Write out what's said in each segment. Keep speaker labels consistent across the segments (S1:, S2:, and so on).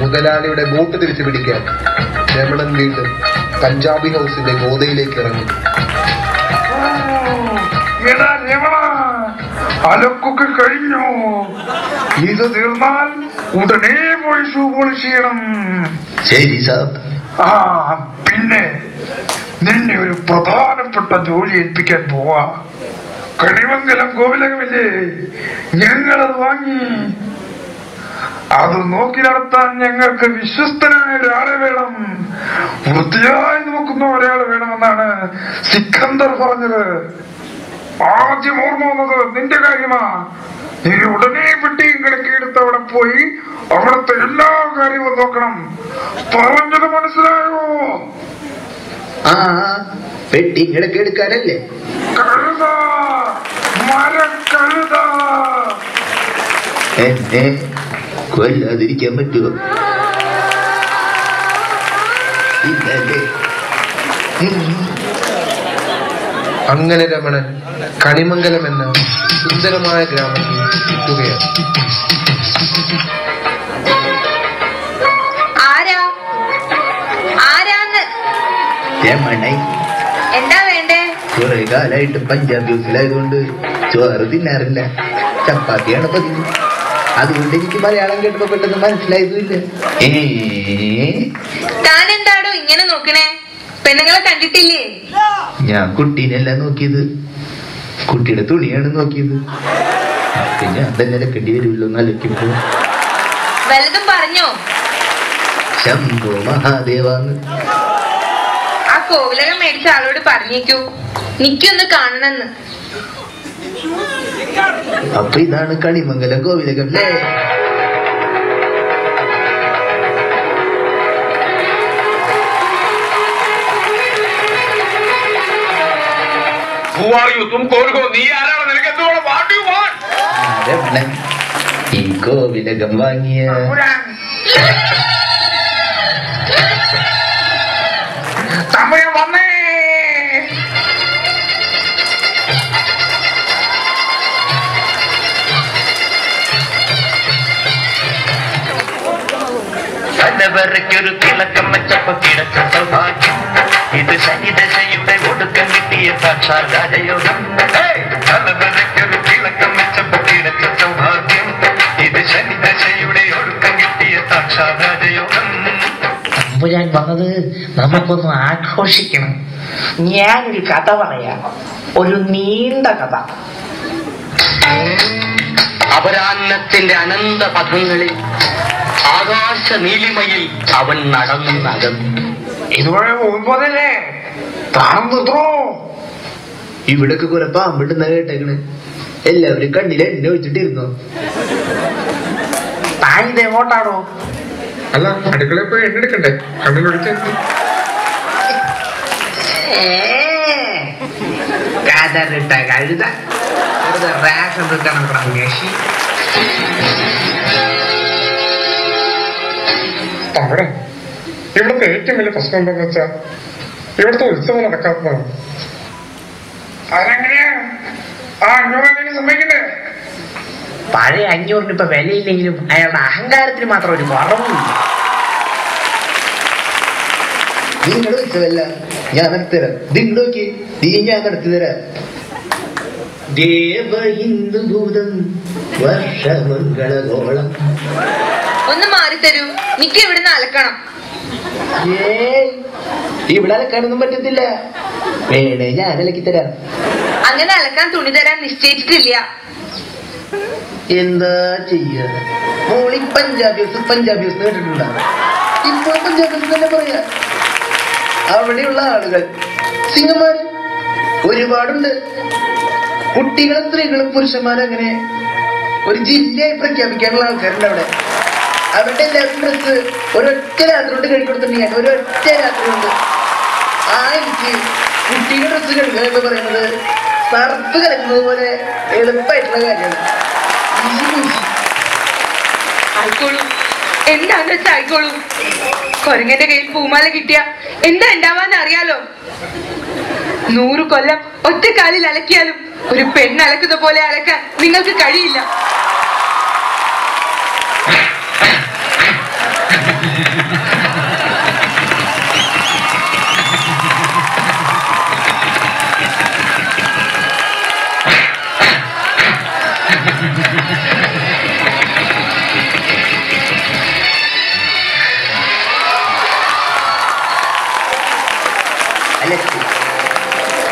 S1: മുതലാളിയുടെ ബോട്ട് തിരിച്ചു പിടിക്കാൻ രമണൻ വീണ്ടും പഞ്ചാബി ഹൗസിന്റെ ഗോതയിലേക്ക് ഇറങ്ങി
S2: എടാ രമണ അലക്കൊക്കെ കഴിഞ്ഞു ഇത് തീർന്നാൽ ഉടനെ പോയി ഷൂ പോളിഷ് ചെയ്യണം
S3: ശരി സാബ്
S2: ആ പിന്നെ നിന്നെ ഒരു പ്രധാനപ്പെട്ട ജോലി ഏൽപ്പിക്കാൻ പോവാ കണിമംഗലം കോവിലകമില്ലേ ഞങ്ങളത് വാങ്ങി അത് നോക്കി നടത്താൻ ഞങ്ങൾക്ക് വിശ്വസ്തനായ ഒരാളെ വേണം വൃത്തിയായി നോക്കുന്ന ഒരാളെ വേണമെന്നാണ് സിക്കന്ദർ പറഞ്ഞത് ആദ്യം ഓർമ്മ വന്നത് നിന്റെ കാര്യമാ നീ ഉടനെ പെട്ടിയും കിടക്കിയെടുത്ത് അവിടെ പോയി അവിടുത്തെ എല്ലാ കാര്യവും നോക്കണം പറഞ്ഞത് മനസ്സിലായോ
S3: ആ പെട്ടി ഇടയ്ക്ക് എടുക്കാനല്ലേ
S2: കഴുത മരക്കഴുത
S3: എന്നെ കൊല്ലാതിരിക്കാൻ പറ്റുമോ ഇല്ലല്ലേ ഉം.
S1: അങ്ങനെ രമണൻ കണിമംഗലം എന്ന സുന്ദരമായ ഗ്രാമത്തിൽ എത്തുകയാണ്
S4: ആരാ ആരാന്ന്
S3: രമണൈ
S4: എന്താ വേണ്ടേ
S3: കുറെ കാലായിട്ട് പഞ്ചാബ് ജ്യൂസിലായതുകൊണ്ട് ചോറ് തിന്നാറില്ല ചപ്പാത്തിയാണ് പതിവ് അതുകൊണ്ട് എനിക്ക് മലയാളം കേട്ടപ്പോ പെട്ടെന്ന് മനസ്സിലായതുമില്ല ഏ
S4: താൻ എന്താടോ ഇങ്ങനെ നോക്കണേ പെണ്ണുങ്ങളെ കണ്ടിട്ടില്ലേ
S3: ഞാൻ കുട്ടീനല്ല നോക്കിയത് കുട്ടിയുടെ തുണിയാണ് നോക്കിയത് പിന്നെ ഞാൻ തന്നെ അലക്കേണ്ടി വരുമല്ലോ എന്ന് അലക്കുമ്പോ
S4: വല്ലതും പറഞ്ഞോ
S3: ശംഭോ മഹാദേവാന്ന്
S4: ആ കോവിലകം മേടിച്ച ആളോട് പറഞ്ഞേക്കൂ നിക്കൊന്ന് കാണണമെന്ന്
S3: അപ്പൊ ഇതാണ് കണിമംഗലം കോവിലകം അല്ലേ
S2: Who are you? തും കോരുകോ നീ ആരാണ് നിനക്ക് എന്തുകൊണ്ട് വാട്ട് യു വാണ്ട്
S3: രമണൻ ഈ കോവിലകം വാങ്ങിയ
S2: സമയം വന്നേ
S5: തലവരയ്ക്കൊരു തിളക്കം വെച്ചപ്പോ കിടച്ച സൗഭാഗ്യം ഇത് ശനിദശയുടെ ഒടുക്കം കിട്ടിയ സാക്ഷാൽ രാജയോഗം ഹേയ്! തലവരയ്ക്കൊരു തിളക്കം വെച്ചപ്പോ കിടച്ച സൗഭാഗ്യം ഇത് ശനിദശയുടെ ഒടുക്കം കിട്ടിയ സാക്ഷാൽ രാജയോഗം
S6: തമ്പുരാൻ വന്നത് നമുക്കൊന്ന് ആഘോഷിക്കണം ഞാനൊരു കഥ പറയാം ഒരു നീണ്ട കഥ
S5: അപരാന്നത്തിന്റെ അനന്ത പഥങ്ങളിൽ ആകാശ നീലിമയിൽ അവൻ നടന്നകന്നു
S2: ഇതുവരെ പോകുമ്പോതല്ലേ താഴ്ന്നോ
S3: ഇവിടൊക്കെ കുറെ പാമ്പുണ്ടെന്ന കേട്ടേക്കണ് എല്ലാവരും കണ്ണിൽ എണ്ണ ഒഴിച്ചിട്ടിരുന്നു
S6: താൻ ഇത് എങ്ങോട്ടാണോ
S1: അല്ല അടുക്കളയിൽ പോയി എണ്ണെടുക്കണ്ടേ കണ്ണിലൊഴിച്ച്
S6: കതറിട്ട കഴുത വെറുതെ റേഷൻ കിട്ടണം പ്രമേശി
S1: അവിടെ ഇവിടുത്തെ ഏറ്റവും വലിയ പ്രശ്നം എന്താന്ന് വെച്ചാ ഇവിടുത്തെ ഉത്സവം നടക്കാത്തതാണ്
S2: അതെങ്ങനെയാ ആ അഞ്ഞൂറ് സമ്മതിക്കണ്ടേ
S6: പഴയ അഞ്ഞൂറിന് ഇപ്പൊ വിലയില്ലെങ്കിലും അയാളുടെ അഹങ്കാരത്തിന് മാത്രം ഒരു കുറവുമില്ല
S3: നിങ്ങൾ ഉത്സവല്ല ഞാൻ നടത്തിത്തരാം നിങ്ങൾ നോക്കി നീ ഞാൻ നടത്തി തരാം ദേവ ഹിന്ദുഭൂതം വർഷമംഗളഗോളം
S4: ഒന്ന് മാറി തരൂ നിക്ക് ഇവിടുന്ന് അലക്കണം
S3: ഏയ് ഇവിടെ അലക്കാനൊന്നും പറ്റത്തില്ല വേണേ ഞാൻ അലക്കി തരാം
S4: അങ്ങനെ അലക്കാൻ തുണി തരാൻ നിശ്ചയിച്ചിട്ടില്ല
S3: എന്താ ചെയ്യാ മോളി പഞ്ചാബി ഹൗസ് പഞ്ചാബി ഹൗസ് കേട്ടിട്ടുണ്ടോ ഇപ്പോൾ പഞ്ചാബി ഹൗസ് തന്നെ പറയാ അവിടെയുള്ള ആളുകൾ സിംഗന്മാര് ഒരുപാടുണ്ട് കുട്ടികളും സ്ത്രീകളും പുരുഷന്മാരും അങ്ങനെ ഒരു ജില്ലയായി പ്രഖ്യാപിക്കാനുള്ള ആൾക്കാരുണ്ട് അവിടെ അവരുടെ എല്ലാവരും ഡ്രസ് ഒരൊറ്റ രാത്രി കൊണ്ട് കഴുകിക്കൊടുത്തിട്ടുണ്ടെങ്കിൽ ഒരൊറ്റ രാത്രി കൊണ്ട് ആ എനിക്ക് കുട്ടികളുടെ ഡ്രസ് കഴുകുക എന്ന് പറയുന്നത് സർഫ് കലക്കുന്നത് പോലെ എളുപ്പമായിട്ടുള്ള കാര്യമാണ് ഈസി ഈസി
S4: ആയിക്കോളൂ എന്താന്ന് വെച്ചാ ആയിക്കോളൂ കൊരങ്ങന്റെ കയ്യിൽ പൂമാല കിട്ടിയ എന്താ ഉണ്ടാവാന്ന് അറിയാലോ നൂറ് കൊല്ലം ഒറ്റക്കാലിൽ അലക്കിയാലും ഒരു പെണ്ണ് അലക്കുന്ന പോലെ അലക്കാൻ നിങ്ങൾക്ക് കഴിയില്ല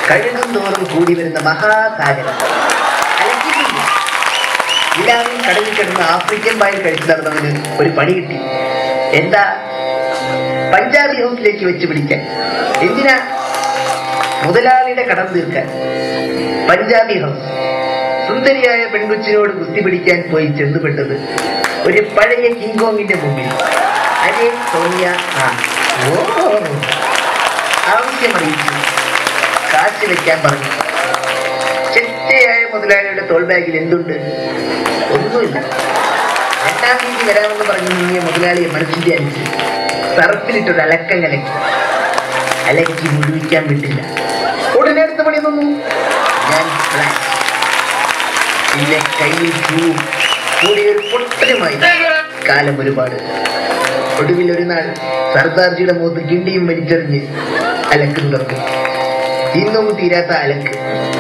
S3: കഴുകും തോറും കൂടി വരുന്ന മഹാസാഗരം അലക്കിയിട്ടില്ല. ഇലാവിൽ കടലിൽ കിടന്ന് ആഫ്രിക്കൻ പായൽ കഴിച്ചു നടന്നവന് ഒരു പണി കിട്ടി എന്താ പഞ്ചാബി ഹൗസിലേക്ക് വെച്ച് പിടിക്കാൻ എന്തിനാ മുതലാളിയുടെ കടം തീർക്കാൻ പഞ്ചാബി ഹൗസ് സുന്ദരിയായ പെൺകൊച്ചിനോട് കുസ്തി പിടിക്കാൻ പോയി ചെന്നുപെട്ടത് ഒരു പഴയ കിങ്കോങ്ങിന്റെ മുമ്പിൽ അരേ സോണിയ ആ ഓ ആവശ്യമറിയിച്ചു കാശ് വെക്കാൻ പറഞ്ഞു ചെറ്റയായ മുതലാളിയുടെ തോൾ ബാഗിൽ എന്തുണ്ട് ഒന്നുമില്ല രണ്ടാം തീയതി വരാമെന്ന് പറഞ്ഞു നീങ്ങിയ മുതലാളിയെ മനസ്സിന്റെ അടിച്ച് സർഫിലിട്ടൊരു അലക്കം കലക്കി അലക്കി മുഴുവിക്കാൻ വിട്ടില്ല ഉടനെ അടുത്ത പണി തന്നു ഞാൻ black. പിന്നെ കയ്യിൽ പൂവും കൂടി ഒരു പൊട്ടലുമായി കാലം ഒരുപാട് ഒടുവിൽ ഒരു നാൾ സർദാർജിയുടെ മുഖത്ത് കിണ്ടിയും വലിച്ചെറിഞ്ഞ് അലക്ക് തുടർന്നു ഇന്നും തീരാത്ത അലക്ക്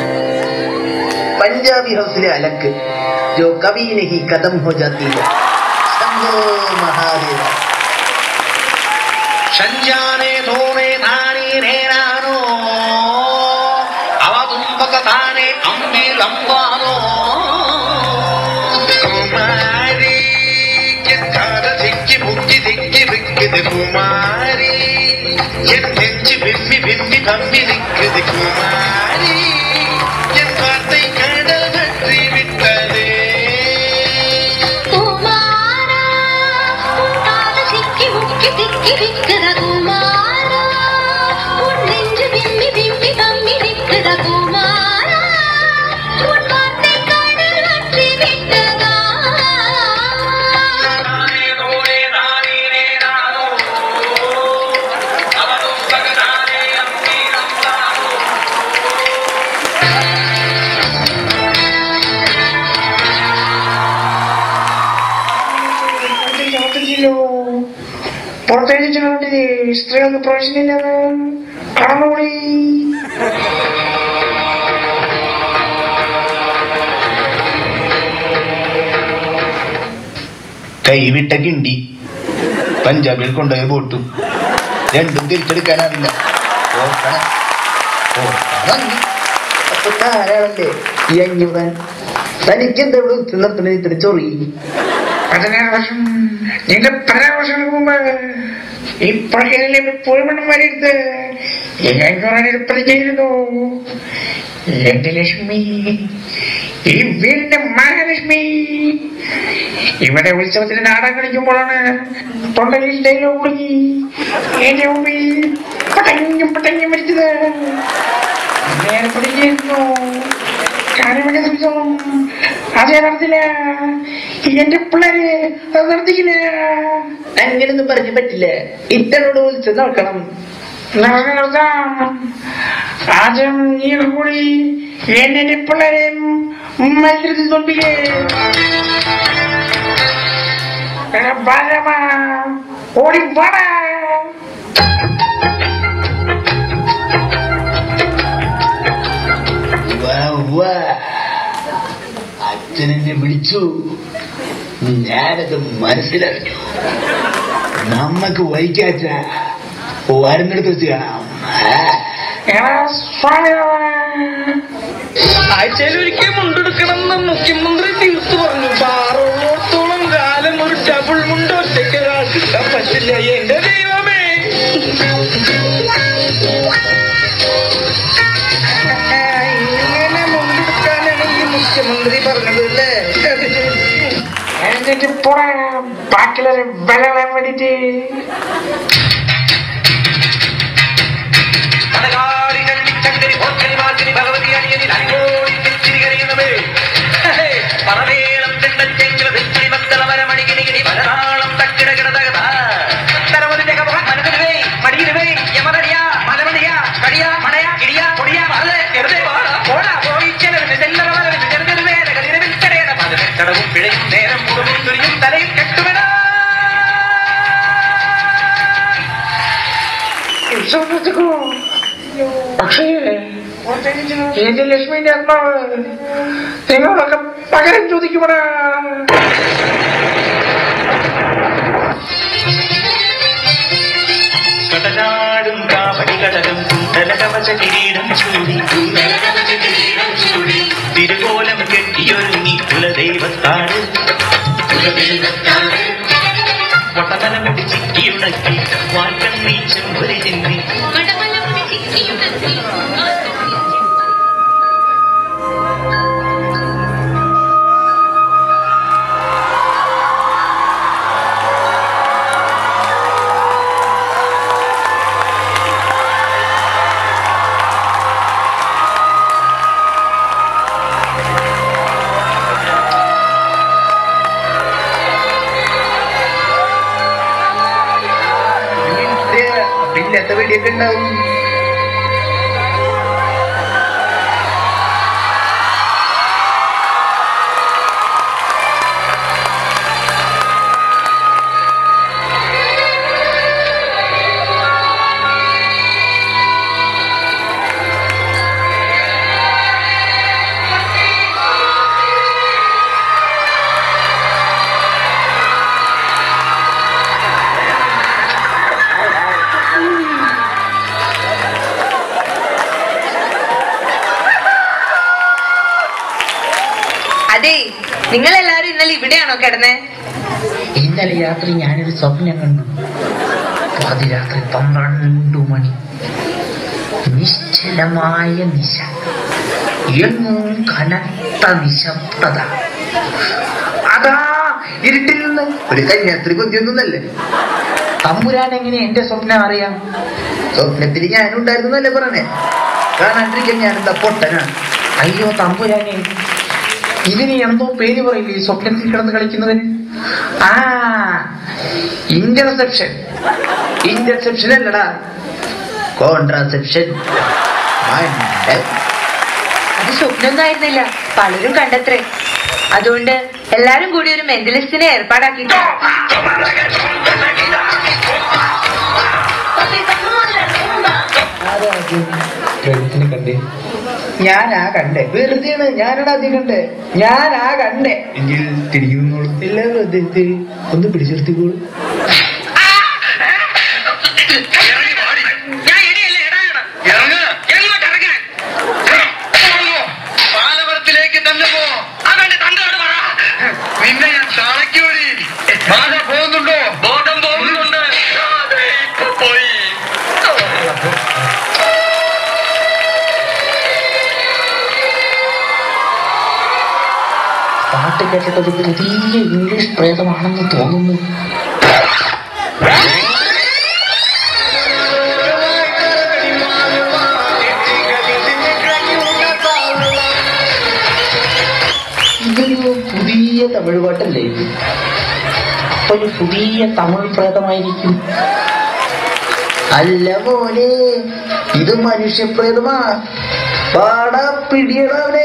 S3: പഞ്ചാബി ഹൗസിലെ അലക്ക് ജോ കവി നഹി കദം ഹോ ജാത്തി ഹോ. ശംഭോ മഹാദേവ
S6: ಸಂಜಾನೆ ತೋನೆ ನಾಣಿ ನೇನಾನೋ ಅವ ತುಂಬಕ ತಾನೆ ಅಂಬಿ ಲಂಬಾನೋ ಕುಮಾರಿ ಕೆತ್ತಾದ ದಿಕ್ಕಿ ಮುಕ್ಕಿ ದಿಕ್ಕಿ ದಿಕ್ಕಿದೆ ಕುಮಾರಿ ಎತ್ತೆಚ್ಚಿ ಬಿಮ್ಮಿ ಬಿಮ್ಮಿ ತಮ್ಮಿ ದಿಕ್ಕಿದೆ ಕುಮಾರಿ ಎತ್ತಾರ್த்தை கடல் வெற்றி விட்டதே
S7: കുമാരാ കാല സിക്കി മുക്കി തിക്കി വിക്കത കുമാരാ ഉന്നെഞ്ചു വിമ്മി വിമ്മി തമ്മി വിക്കത കുമാരാ ഉൻ വാർத்தை കടൽ വற்றி വിട്ടതാ
S6: പുറത്തേക്ക് സ്ത്രീകൾക്ക് പ്രവേശനമില്ലെന്ന് കടന്നുകൂടി
S3: കൈവിട്ട കിണ്ടി പഞ്ചാബിൽ കൊണ്ടുപോയ ബോട്ടും രണ്ടും തിരിച്ചെടുക്കാനാവില്ല ഓർക്കണം. ഓർക്കണം. അപ്പൊ താരാണല്ലേ ഈ അഞ്ഞൂറാൻ തനിക്കെന്തെവിടെ തിന്നത്തിന് ഇത്തിരി ചൊറി
S6: പതിനേഴ് വർഷം നിന്റെ പതിനേഴ് വർഷങ്ങൾക്ക് മുമ്പ് ഈ പഴയതിലെ പുഴമണ്ണം വരെടുത്ത് അഞ്ഞൂറാനിരുപ്പത് ചെയ്തിരുന്നു എന്റെ ലക്ഷ്മി ഈ വീടിന്റെ മഹാലക്ഷ്മി ഇവിടെ ഉത്സവത്തിന് നാടകം കളിക്കുമ്പോഴാണ് തൊണ്ടയിൽ ഡൈലോഗ് കുടുങ്ങി എന്റെ മുമ്പിൽ പടഞ്ഞും പടഞ്ഞും മരിച്ചത് നേരെ പിടിച്ചിരുന്നു കാര്യമൊക്കെ ദിവസം അതേ നടത്തില്ല എന്റെ പിള്ളേര് അത് നടത്തിക്കില്ല
S3: അങ്ങനൊന്നും പറഞ്ഞു പറ്റില്ല ഇത്തനോട് വിളിച്ച് നോക്കണം
S6: നടത്തി നടത്താം ആദ്യം നീ കൂടി എന്നെ പിള്ളേരെയും മത്സരത്തിൽ തോൽപ്പിക്കേ എടാ ബാലമാ ഓടി വാടാ
S3: വാ, വാ. അച്ഛനെന്നെ വിളിച്ചു ഞാനത് മനസ്സിലറിഞ്ഞു നമ്മക്ക് വൈകാച്ച വരുന്നിടത്ത് വെച്ച് കാണാം ആ.
S6: എടാ സ്വാമിനാഥ
S8: ആഴ്ചയിൽ ഒരിക്കൽ മുണ്ടെടുക്കണമെന്ന് മുഖ്യമന്ത്രി തീർത്തു പറഞ്ഞു പാറോളത്തോളം കാലം ഒരു ഡബിൾ മുണ്ട് ഒറ്റയ്ക്ക് ഒരാൾക്ക് ഇടാൻ പറ്റില്ല എന്റെ ദൈവമേ ഇങ്ങനെ മുണ്ടെടുക്കാനാണ് ഈ മുഖ്യമന്ത്രി പറഞ്ഞത് അല്ലേ
S6: എന്നിട്ട് പോടാ ബാക്കിയുള്ളവരെ വിലകളാൻ വേണ്ടിട്ട്
S5: പലകാരി കണ്ടിച്ചങ്കരി പോക്കരി മാർക്കരി ഭഗവതി അണിയനിൽ അടിയോടി തെച്ചിരി കരയുന്നവേ പറവേളം തെണ്ടച്ചെങ്കില തെച്ചിരി മക്കള മരമണികിണികിണി പലനാളം തക്കിടകിട തകത തരവതിന്റെ കപ മനതിരുവേ മടിയിരുവേ യമതടിയാ മലമണിയാ കടിയാ മണയാ കിടിയാ പൊടിയാ മറതെ വെറുതെ പോടാ പോടാ പോയി ചെലവിന് ചെല്ലറ വരവിന് ചെറുതെരുവേ കളിരവിൽ കടയുടെ പതിനെട്ടടവും പിഴയും നേരം മുഴുവൻ തുരിയും തലയിൽ കെട്ടുവിടാ
S6: ഉത്സവത്തിക്കോ പക്ഷേ എന്റെ ലക്ഷ്മിന്റെ ആത്മാവ് നിങ്ങളൊക്കെ പകരം ചോദിക്കുമടാ
S5: കടലാടും കാവടി കടലും കുണ്ടല കവച കിരീടം ചൂടി മടമലം ചിക്കിയുണക്കി വാൽക്കൺ നീച്ചും ഒരു ചിന്തി
S7: മടമലം ചിക്കിയുണക്കി
S3: ഇല്ലാത്ത വെടിയൊക്കെ ഉണ്ടാവും
S4: അതെ നിങ്ങൾ എല്ലാരും ഇന്നലെ ഇവിടെയാണോ കിടന്നേ
S6: ഇന്നലെ രാത്രി ഞാനൊരു സ്വപ്നം കണ്ടു പാതിരാത്രി പന്ത്രണ്ട് മണി നിശ്ചലമായ നിശ എങ്ങും കനത്ത നിശബ്ദത അതാ ഇരുട്ടിൽ നിന്ന്
S3: ഒരു കന്യാസ്ത്രീ കൊതിയൊന്നുമല്ലേ
S6: തമ്പുരാൻ എങ്ങനെ എന്റെ സ്വപ്നം അറിയാം
S3: സ്വപ്നത്തിൽ ഞാനും ഉണ്ടായിരുന്നല്ലേ പറഞ്ഞേ കാണാണ്ടിരിക്കാൻ ഞാനെന്താ പൊട്ടനാണ്
S6: അയ്യോ തമ്പുരാനെ ഇതിന് എന്തോ പേര് പറയില്ലേ ഈ സ്വപ്നത്തിൽ കിടന്ന് കളിക്കുന്നവന് ആ ഇന്റർസെപ്ഷൻ ഇന്റർസെപ്ഷൻ അല്ലടാ
S3: കോൺട്രാസെപ്ഷൻ മണ്ടൻ.
S4: അത് സ്വപ്നമൊന്നും ആയിരുന്നില്ല പലരും കണ്ടത്രേ അതുകൊണ്ട് എല്ലാരും കൂടി ഒരു മെന്റലിസ്റ്റിനെ ഏർപ്പാടാക്കിയിട്ടുണ്ട്
S8: പ്രേതത്തിനെ കണ്ടേ
S3: ഞാനാ കണ്ടേ വെറുതെയാണ് ഞാനാണ് ആദ്യം കണ്ടേ ഞാനാ കണ്ടേ
S8: എങ്കിൽ തിരിഞ്ഞോളൂ
S3: എല്ലാവരും അദ്ദേഹത്തെ ഒന്ന് പിടിച്ചെടുത്തിക്കോളൂ
S2: ഇറങ്ങി വാടി. ഞാൻ ഇടിയല്ലേ ഇടാനാണ്. ഇറങ്ങ്. എങ്ങോട്ട് ഇറങ്ങാൻ? പോകൂ. പാലപുരത്തിലേക്ക് തന്നെ പോ അതെന്റെ തന്തയോട് പറ നിന്നെ ഞാൻ തളയ്ക്കൂടി ബാധ പോകുന്നുണ്ടോ ബോധം പോകുന്നുണ്ട് അതെ, ഇപ്പൊ പോയി
S6: പാട്ട് കേട്ടിട്ട് ഒരു പുതിയ ഇംഗ്ലീഷ് പ്രേതമാണെന്ന് തോന്നുന്നു
S3: ഇതൊരു പുതിയ തമിഴ് പാട്ടല്ലേ ഇത്
S6: ഒരു പുതിയ തമിഴ് പ്രേതമായിരിക്കും
S3: അല്ല മോനെ ഇത് മനുഷ്യപ്രേതമാ പാടാ പിടിയടാവനെ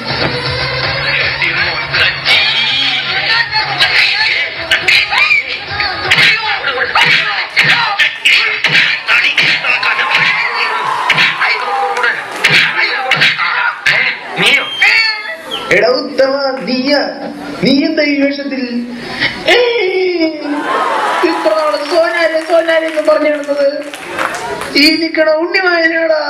S2: നീയോ
S3: എടാ ഉത്തമ നീയ നീ എന്താ ഈ വേഷത്തിൽ ഏയ്! ഇത്ര നാള് സോനാരെ സോനാരെ എന്ന് പറഞ്ഞു കിടന്നത് ഈ നിക്കണ ഉണ്ണിമായനാടാ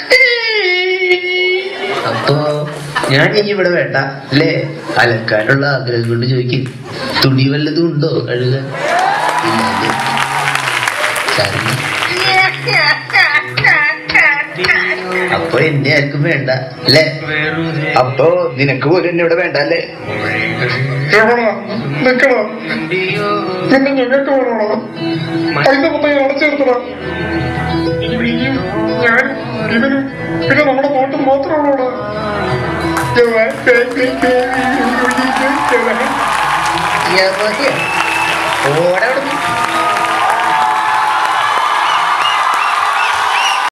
S3: അപ്പോ ഞാൻ ഇനി ഇവിടെ വേണ്ട അല്ലേ അലക്കാനുള്ള ആഗ്രഹം കൊണ്ട് ചോദിക്കും തുണി വല്ലതും ഉണ്ടോ കഴുകാൻ ഇല്ലല്ലേ? സാരമില്ല. അപ്പൊ എന്നെ ആർക്കും വേണ്ട അല്ലേ അപ്പൊ നിനക്ക് പോലും എന്നെ ഇവിടെ വേണ്ട അല്ലേ
S1: എവിടാ നിക്കണോ പിന്നെ ഞങ്ങൾക്ക് വേണോടാ പൈസ മൊത്തം ഞാൻ അടച്ചു തീർത്തടാ നീയും ഞാനും ഇവനും പിന്നെ നമ്മുടെ നോട്ടും മാത്രമാണോടാ
S3: യമഹ. ഓടെ അവിടുന്ന്.